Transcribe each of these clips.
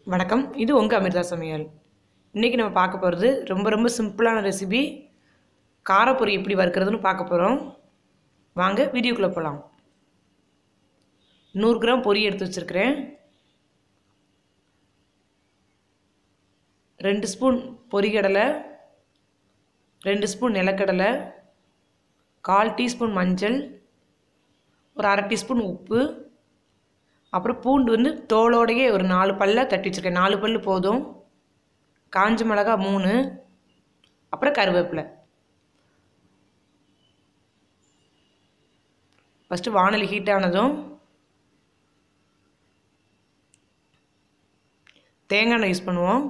வணக்கம் இது உங்கள் அமிர்தா சமையல் இன்றைக்கி நம்ம பார்க்க போகிறது ரொம்ப ரொம்ப சிம்பிளான ரெசிபி காரப்பொரி எப்படி வறுக்கிறதுன்னு பார்க்க போகிறோம் வாங்க வீடியோக்குள்ளே போகலாம் நூறு கிராம் பொரி எடுத்து வச்சுருக்கிறேன் ரெண்டு ஸ்பூன் பொரிகடலை ரெண்டு ஸ்பூன் நிலக்கடலை கால் டீஸ்பூன் மஞ்சள் ஒரு அரை டீஸ்பூன் உப்பு அப்புறம் பூண்டு வந்து தோலோடையே ஒரு நாலு பல்ல தட்டி வச்சுருக்கேன் நாலு பல்லு போதும் காஞ்ச மிளகா மூணு அப்புறம் கருவேப்பிலை ஃபஸ்ட்டு வானொலி ஹீட் ஆனதும் தேங்காய் எண்ணெய் யூஸ் பண்ணுவோம்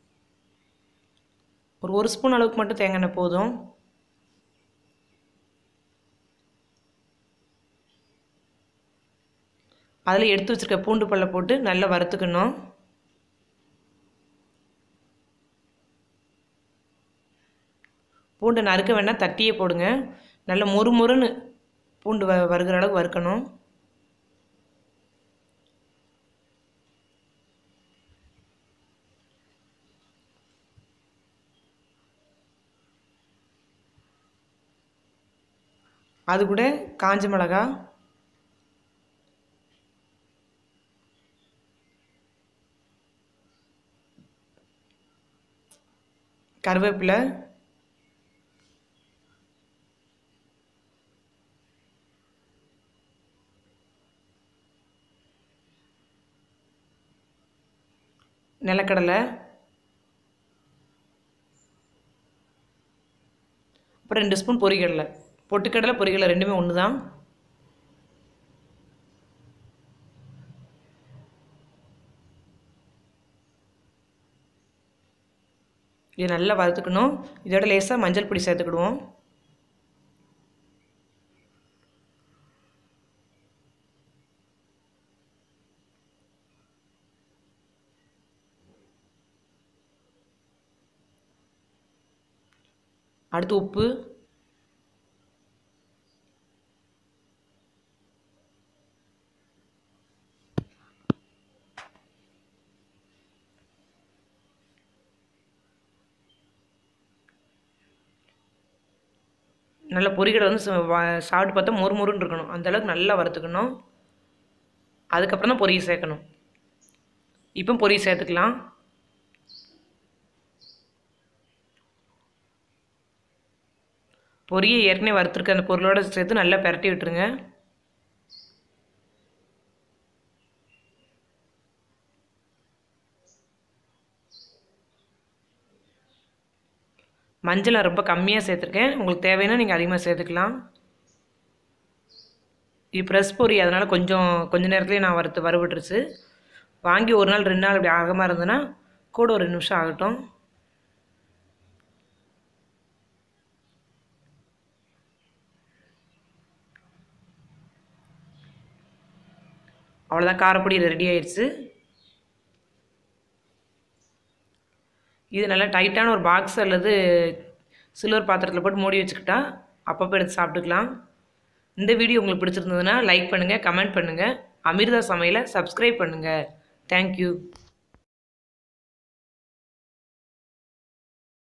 ஒரு ஒரு ஸ்பூன் அளவுக்கு மட்டும் தேங்காய் எண்ணெய் போதும் அதில் எடுத்து வச்சுருக்க பூண்டு பல்ல போட்டு நல்லா வறுத்துக்கணும் பூண்டை நறுக்க வேணால் தட்டியே போடுங்க நல்ல மொறு மொறுன்னு பூண்டு வ வறுக்கிற அளவுக்கு வறுக்கணும் அது கூட காஞ்ச மிளகா கருவேப்பிலை நிலக்கடலை அப்புறம் ரெண்டு ஸ்பூன் பொரிக்கடலை பொட்டுக்கடலை பொரிக்கடலை ரெண்டுமே ஒன்று தான் இது நல்லா வறுத்துக்கணும் இதோட லேசாக மஞ்சள் பொடி சேர்த்துக்கிடுவோம் அடுத்து உப்பு நல்லா பொரிக்கடை வந்து சாப்பிட்டு பார்த்தா மொறு மொறுன்னு இருக்கணும் அந்தளவுக்கு நல்லா வறுத்துக்கணும் அதுக்கப்புறம் தான் பொரியை சேர்க்கணும் இப்போ பொரியை சேர்த்துக்கலாம் பொரியை ஏற்கனவே வறுத்துருக்க அந்த பொருளோட சேர்த்து நல்லா பெரட்டி விட்டுருங்க மஞ்சள் நான் ரொம்ப கம்மியாக சேர்த்துருக்கேன் உங்களுக்கு தேவைன்னா நீங்கள் அதிகமாக சேர்த்துக்கலாம் இது ப்ரெஸ் பொரி அதனால் கொஞ்சம் கொஞ்ச நேரத்துலேயே நான் வறுத்து வறுவிட்டுருச்சு வாங்கி ஒரு நாள் ரெண்டு நாள் இப்படி ஆகமாக இருந்ததுன்னா கூட ஒரு ரெண்டு நிமிஷம் ஆகட்டும் அவ்வளோதான் காரப்பொடி ரெடி ஆயிடுச்சு இது நல்லா டைட்டான ஒரு பாக்ஸ் அல்லது சில்வர் பாத்திரத்தில் போட்டு மூடி வச்சுக்கிட்டா அப்பப்போ எடுத்து சாப்பிட்டுக்கலாம் இந்த வீடியோ உங்களுக்கு பிடிச்சிருந்ததுன்னா லைக் பண்ணுங்கள் கமெண்ட் பண்ணுங்கள் அமிர்தா சமையலை சப்ஸ்கிரைப் பண்ணுங்கள் தேங்க்யூ